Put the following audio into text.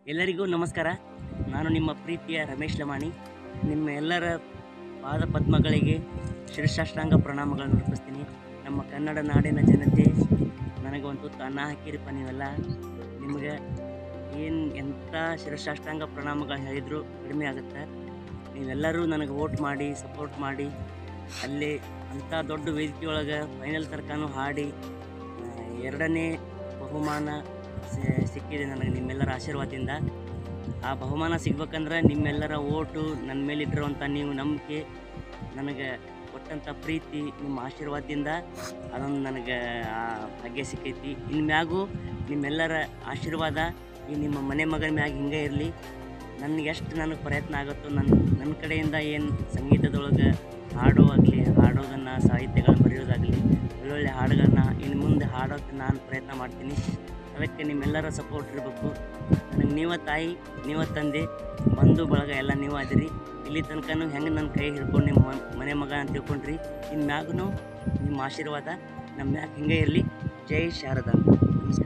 ಎಲ್ಲರಿಗೂ ನಮಸ್ಕಾರ ನಾನು ನಿಮ್ಮ ಪ್ರೀತಿಯ ರಮೇಶ್ ಲಮಾಣಿ ನಿಮ್ಮ ಎಲ್ಲರ ಪಾದ ಪದ್ಮಗಳಿಗೆ ಶಿರಸಾಷ್ಟಾಂಗ ಪ್ರಣಾಮಗಳನ್ನು ಅರ್ಪಿಸ್ತೀನಿ ನಮ್ಮ ಕನ್ನಡ ನಾಡಿನ ಜನತೆ ನನಗೆ ಒಂದು ತುತ್ತು ಅನ್ನ ಹಾಕಿರಿಪ್ಪ ನೀವೆಲ್ಲ ನಿಮಗೆ ಏನು ಎಂಥ ಶಿರಸಾಷ್ಟಾಂಗ ಪ್ರಣಾಮಗಳು ಹೇಳಿದರೂ ಕಡಿಮೆ ಆಗುತ್ತೆ ನೀವೆಲ್ಲರೂ ನನಗೆ ವೋಟ್ ಮಾಡಿ ಸಪೋರ್ಟ್ ಮಾಡಿ ಅಲ್ಲಿ ಅಂಥ ದೊಡ್ಡ ವೇದಿಕೆ ಒಳಗೆ ಫೈನಲ್ ತನಕನೂ ಹಾಡಿ ಆ, ಎರಡನೇ ಬಹುಮಾನ ಸಿ- ಸಿಕ್ಕಿದೆ ನನಗೆ ನಿಮ್ಮೆಲ್ಲರ ಆಶೀರ್ವಾದದಿಂದ ಆ ಬಹುಮಾನ ಸಿಗ್ಬೇಕಂದ್ರೆ ನಿಮ್ಮೆಲ್ಲರ ಓಟು ನನ್ನ ಮೇಲೆ ಇಟ್ಟಿರುವಂಥ ನೀವು ನಂಬಿಕೆ ನನಗೆ ಕೊಟ್ಟಂಥ ಪ್ರೀತಿ ನಿಮ್ಮ ಆಶೀರ್ವಾದದಿಂದ ಅದೊಂದು ನನಗೆ ಆ ಭಾಗ್ಯ ಸಿಕ್ಕೈತಿ ಇನ್ಮ್ಯಾಗೂ ನಿಮ್ಮೆಲ್ಲರ ಆಶೀರ್ವಾದ ಈ ನಿಮ್ಮ ಮನೆ ಮಗನ ಮ್ಯಾಗ ಹಿಂಗೆ ಇರಲಿ ನನಗೆ ಎಷ್ಟು ನನಗೆ ಪ್ರಯತ್ನ ಆಗುತ್ತೋ ನನ್ನ ನನ್ನ ಕಡೆಯಿಂದ ಏನು ಸಂಗೀತದೊಳಗೆ ಹಾಡೋವಾಗಲಿ ಹಾಡೋದನ್ನು ಸಾಹಿತ್ಯಗಳನ್ನ ಬರೆಯೋದಾಗಲಿ ಒಳ್ಳೊಳ್ಳೆ ಹಾಡುಗಳನ್ನ ಇನ್ನು ಮುಂದೆ ಹಾಡೋಕ್ಕೆ ನಾನು ಪ್ರಯತ್ನ ಮಾಡ್ತೀನಿ ಅದಕ್ಕೆ ನಿಮ್ಮೆಲ್ಲರ ಸಪೋರ್ಟ್ ಇರಬೇಕು ನನಗೆ ನೀವ ತಾಯಿ ನೀವ ತಂದೆ ಬಂಧು ಬಳಗ ಎಲ್ಲ ನೀವು ಅದಿರಿ ಇಲ್ಲಿ ತನಕನೂ ಹೆಂಗೆ ನನ್ನ ಕೈ ಹಿಡ್ಕೊಂಡು ನಿಮ್ಮ ಮ- ಮನೆ ಮಗ ಅಂತ ತಿಳ್ಕೊಂಡ್ರಿ ಇನ್ನು ಮ್ಯಾಗೂ ನಿಮ್ಮ ಆಶೀರ್ವಾದ ನಮ್ಮ ಮ್ಯಾಗ ಹಿಂಗೆ ಇರಲಿ ಜೈ ಶಾರದಾ